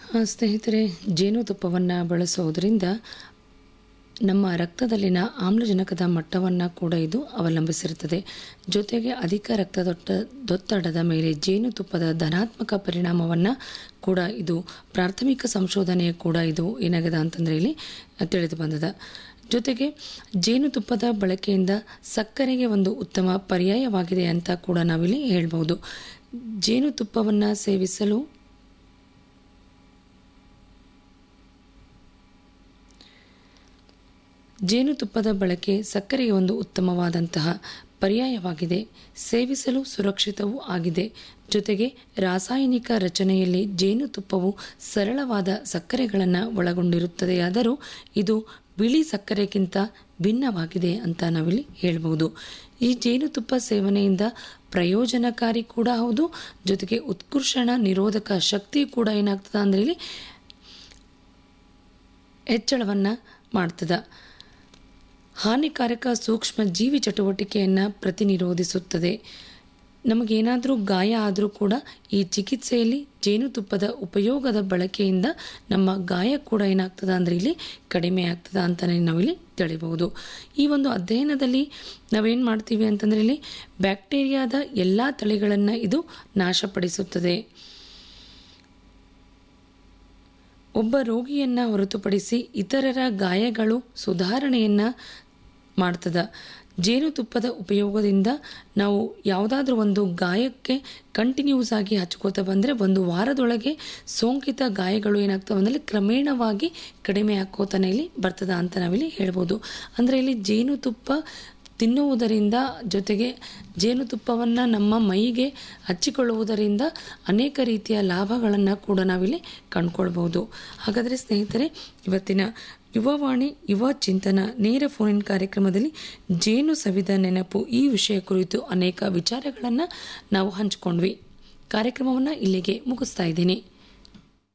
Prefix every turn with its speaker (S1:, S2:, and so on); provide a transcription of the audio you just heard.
S1: ಆ, ಸ್ನೇಹಿತರೆ ಜೇನುತುಪ್ಪವನ್ನು ಬಳಸೋದ್ರಿಂದ ನಮ್ಮ ರಕ್ತದಲ್ಲಿನ ಆಮ್ಲಜನಕದ ಮಟ್ಟವನ್ನು ಕೂಡ ಇದು ಅವಲಂಬಿಸಿರುತ್ತದೆ ಜೊತೆಗೆ ಅಧಿಕ ರಕ್ತದೊಟ್ಟ ದೊತ್ತಡದ ಮೇಲೆ ಜೇನುತುಪ್ಪದ ಧನಾತ್ಮಕ ಪರಿಣಾಮವನ್ನು ಕೂಡ ಇದು ಪ್ರಾಥಮಿಕ ಸಂಶೋಧನೆ ಕೂಡ ಇದು ಏನಾಗಿದೆ ಅಂತಂದರೆ ಇಲ್ಲಿ ತಿಳಿದು ಬಂದದ ಜೊತೆಗೆ ಜೇನುತುಪ್ಪದ ಬಳಕೆಯಿಂದ ಸಕ್ಕರೆಗೆ ಒಂದು ಉತ್ತಮ ಪರ್ಯಾಯವಾಗಿದೆ ಅಂತ ಕೂಡ ನಾವಿಲ್ಲಿ ಹೇಳ್ಬೋದು ಜೇನುತುಪ್ಪವನ್ನು ಸೇವಿಸಲು ಜೇನುತುಪ್ಪದ ಬಳಕೆ ಸಕ್ಕರೆಗೆ ಒಂದು ಉತ್ತಮವಾದಂತಹ ಪರ್ಯಾಯವಾಗಿದೆ ಸೇವಿಸಲು ಸುರಕ್ಷಿತವೂ ಆಗಿದೆ ಜೊತೆಗೆ ರಾಸಾಯನಿಕ ರಚನೆಯಲ್ಲಿ ಜೇನುತುಪ್ಪವು ಸರಳವಾದ ಸಕ್ಕರೆಗಳನ್ನು ಒಳಗೊಂಡಿರುತ್ತದೆಯಾದರೂ ಇದು ಬಿಳಿ ಸಕ್ಕರೆಗಿಂತ ಭಿನ್ನವಾಗಿದೆ ಅಂತ ನಾವಿಲ್ಲಿ ಹೇಳ್ಬೋದು ಈ ಜೇನುತುಪ್ಪ ಸೇವನೆಯಿಂದ ಪ್ರಯೋಜನಕಾರಿ ಕೂಡ ಹೌದು ಜೊತೆಗೆ ಉತ್ಕರ್ಷಣ ನಿರೋಧಕ ಶಕ್ತಿ ಕೂಡ ಏನಾಗ್ತದೆ ಅಂದರೆ ಇಲ್ಲಿ ಹೆಚ್ಚಳವನ್ನು ಮಾಡ್ತದೆ ಹಾನಿಕಾರಕ ಸೂಕ್ಷ್ಮ ಜೀವಿ ಚಟುವಟಿಕೆಯನ್ನು ಪ್ರತಿನಿರೋಧಿಸುತ್ತದೆ ನಮಗೇನಾದರೂ ಗಾಯ ಆದರೂ ಕೂಡ ಈ ಚಿಕಿತ್ಸೆಯಲ್ಲಿ ಜೇನುತುಪ್ಪದ ಉಪಯೋಗದ ಬಳಕೆಯಿಂದ ನಮ್ಮ ಗಾಯ ಕೂಡ ಏನಾಗ್ತದೆ ಅಂದರೆ ಇಲ್ಲಿ ಕಡಿಮೆ ಆಗ್ತದೆ ಅಂತಲೇ ನಾವಿಲ್ಲಿ ತಿಳಿಬಹುದು ಈ ಒಂದು ಅಧ್ಯಯನದಲ್ಲಿ ನಾವೇನು ಮಾಡ್ತೀವಿ ಅಂತಂದರೆ ಇಲ್ಲಿ ಬ್ಯಾಕ್ಟೀರಿಯಾದ ಎಲ್ಲ ತಳಿಗಳನ್ನು ಇದು ನಾಶಪಡಿಸುತ್ತದೆ ಒಬ್ಬ ರೋಗಿಯನ್ನು ಹೊರತುಪಡಿಸಿ ಇತರರ ಗಾಯಗಳು ಸುಧಾರಣೆಯನ್ನು ಮಾಡ್ತದ ಜೇನುತುಪ್ಪದ ಉಪಯೋಗದಿಂದ ನಾವು ಯಾವುದಾದ್ರೂ ಒಂದು ಗಾಯಕ್ಕೆ ಕಂಟಿನ್ಯೂಸ್ ಆಗಿ ಹಚ್ಕೋತಾ ಬಂದರೆ ಒಂದು ವಾರದೊಳಗೆ ಸೋಂಕಿತ ಗಾಯಗಳು ಏನಾಗ್ತವೆ ಅಂದರೆ ಕ್ರಮೇಣವಾಗಿ ಕಡಿಮೆ ಹಾಕೋತಾನೆ ಇಲ್ಲಿ ಬರ್ತದ ಅಂತ ನಾವಿಲ್ಲಿ ಹೇಳ್ಬೋದು ಅಂದರೆ ಇಲ್ಲಿ ಜೇನುತುಪ್ಪ ತಿನ್ನುವುದರಿಂದ ಜೊತೆಗೆ ಜೇನುತುಪ್ಪವನ್ನು ನಮ್ಮ ಮೈಗೆ ಹಚ್ಚಿಕೊಳ್ಳುವುದರಿಂದ ಅನೇಕ ರೀತಿಯ ಲಾಭಗಳನ್ನು ಕೂಡ ನಾವಿಲ್ಲಿ ಕಂಡುಕೊಳ್ಬೋದು ಹಾಗಾದರೆ ಸ್ನೇಹಿತರೆ ಇವತ್ತಿನ ಯುವವಾಣಿ ಯುವ ಚಿಂತನ ನೇರ ಫೋನಿನ್ ಕಾರ್ಯಕ್ರಮದಲ್ಲಿ ಜೇನು ಸವಿದ ನೆನಪು ಈ ವಿಷಯ ಕುರಿತು ಅನೇಕ ವಿಚಾರಗಳನ್ನು ನಾವು ಹಂಚಿಕೊಂಡ್ವಿ ಕಾರ್ಯಕ್ರಮವನ್ನು ಇಲ್ಲಿಗೆ ಮುಗಿಸ್ತಾ ಇದ್ದೀನಿ